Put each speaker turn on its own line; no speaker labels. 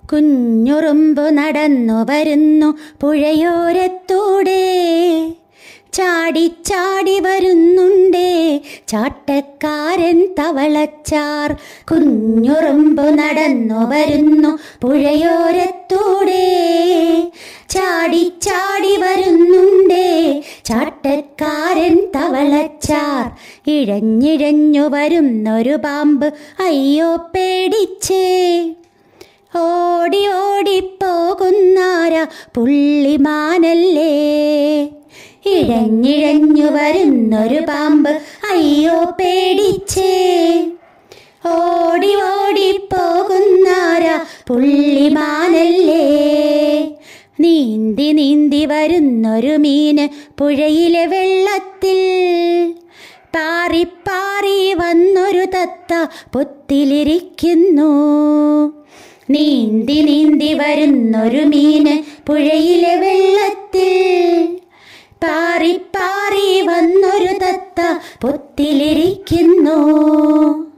കുഞ്ഞുറുമ്പ് നടന്നു വരുന്നു പുഴയോരത്തൂടെ ചാടി ചാടി വരുന്നുണ്ടേ ചാട്ടക്കാരൻ തവളച്ചാർ കുഞ്ഞുറുമ്പ് നടന്നു വരുന്നു പുഴയോരത്തൂടെ ചാടി ചാടി വരുന്നുണ്ടേ ചാട്ടക്കാരൻ തവളച്ചാർ ഇഴഞ്ഞിഴഞ്ഞു വരുന്നൊരു പാമ്പ് അയ്യോ പേടിച്ചേ ഓടി ഓടിപ്പോകുന്നാര പുള്ളിമാനല്ലേ ഇഴഞ്ഞിഴഞ്ഞു വരുന്നൊരു പാമ്പ് അയ്യോ പേടിച്ചേ ഓടി ഓടിപ്പോകുന്നാര പുള്ളിമാനല്ലേ നീന്തി നീന്തി വരുന്നൊരു മീന് പുഴയിലെ വെള്ളത്തിൽ പാറി പാറി വന്നൊരു തത്ത പൊത്തിലിരിക്കുന്നു നീന്തി നീന്തി വരുന്നൊരു മീന് പുഴയിലെ വെള്ളത്തിൽ പാറി പാറി വന്നൊരു തത്ത പൊത്തിലിരിക്കുന്നു